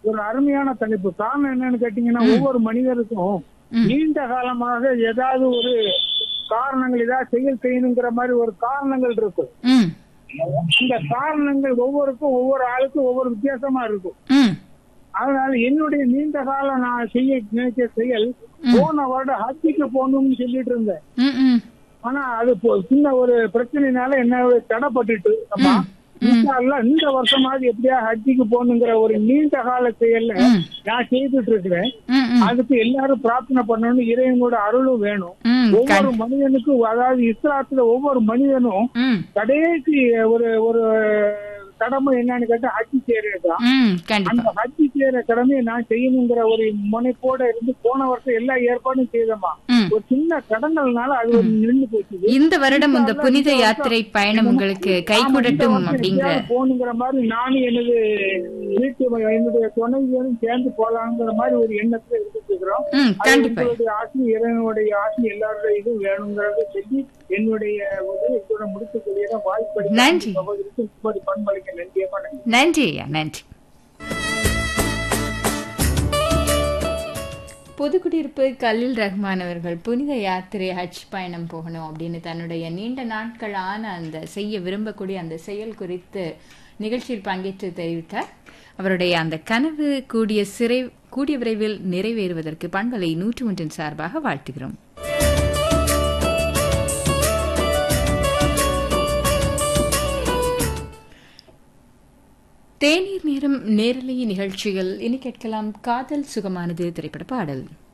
ஒரு அருமையான தலைப்பு காரணம் என்னன்னு கேட்டீங்கன்னா ஒவ்வொரு மனிதருக்கும் ம். நீண்ட காலமாக ஏதாவது ஒரு காரணங்கள் ஏதாவது செயல் செய்யணுங்கிற மாதிரி ஒரு காரணங்கள் இருக்கும் ம் இந்த காரணங்கள் ஒவ்வொருக்கும் ஒவ்வொரு ஆளுக்கும் ஒவ்வொரு வித்தியாசமா இருக்கும் ம் அதனால என்னுடைய நீண்ட காலம் நான் செய்ய நினைச்ச செயல் போன வருடம் ஹஜ்ஜிக்கு போகணும்னு சொல்லிட்டு இருந்தேன் ம் ம் ஆனா அது போ- சின்ன ஒரு பிரச்சனைனால என்ன தடைப்பட்டுட்டு அம்மா இன்ஷா அல்லாஹ் இந்த வருஷமாவது எப்படியா ஹஜ்ஜிக்கு போகணுங்கிற ஒரு நீண்ட கால செயல்ல ம். நான் செய்துட்டு இருக்கிறேன் ம் ம் அதுக்கு எல்லாரும் பிரார்த்தனை பண்ணணும் இறைவனோட அருளும் வேணும் ம் ஒவ்வொரு மனிதனுக்கும் அதாவது இஸ்லாத்துல ஒவ்வொரு மனிதனும் ம் கடைசி ஒரு ஒரு கடமை என்னன்னு கேட்டா ஹஜ்ஜி செய்யறதுதான் ம் கண்டிப்பா அந்த ஹஜ்ஜி செய்யற கடமையை நான் செய்யணுங்கிற ஒரு முனைப்போட இருந்து போன வருஷம் எல்லா ஏற்பாடும் செய்தமா ம் ஒரு சின்ன கடங்கள்னால அது ஒரு நின்று போச்சு இந்த வருடம் இந்த புனித யாத்திரை பயணம் உங்களுக்கு கைகூடட்டும் அப்படிங்கிற போகணுங்கிற மாதிரி நானும் எனது வீட்டு என்னுடைய துணைவியரும் சேர்ந்து போலாங்கிற மாதிரி ஒரு எண்ணத்துல இருந்துட்டு இருக்கிறோம் ம் அது கண்டிப்பா உங்களுடைய ஆசி இறைவனுடைய ஆசி எல்லாருடைய இதுவும் வேணுங்கிறத சொல்லி என்னுடைய ஒரு இதோட முடித்துக்கூடிய வாய்ப்பு நன்றி. சகோதரிக்கு பண்பளிக்க நன்றியப்பா நன்றி நன்றி ஐயா நன்றி பொதுக்குடியிருப்பு கலில் ரஹ்மான் அவர்கள் புனித யாத்திரை ஹஜ் பயணம் போகணும் அப்படின்னு தன்னுடைய நீண்ட நாட்கள் ஆன அந்த செய்ய விரும்பக்கூடிய அந்த செயல் குறித்து நிகழ்ச்சியில் பங்கேற்று தெரிவித்தார் அவருடைய அந்த கனவு கூடிய சிறை கூடிய விரைவில் நிறைவேறுவதற்கு பண்பலை நூற்று ஒன்றின் சார்பாக வாழ்த்துகிறோம் தேநீர் நேரம் நேரலை நிகழ்ச்சிகள் இனி கேட்கலாம் காதல் சுகமானது திரைப்பட பாடல்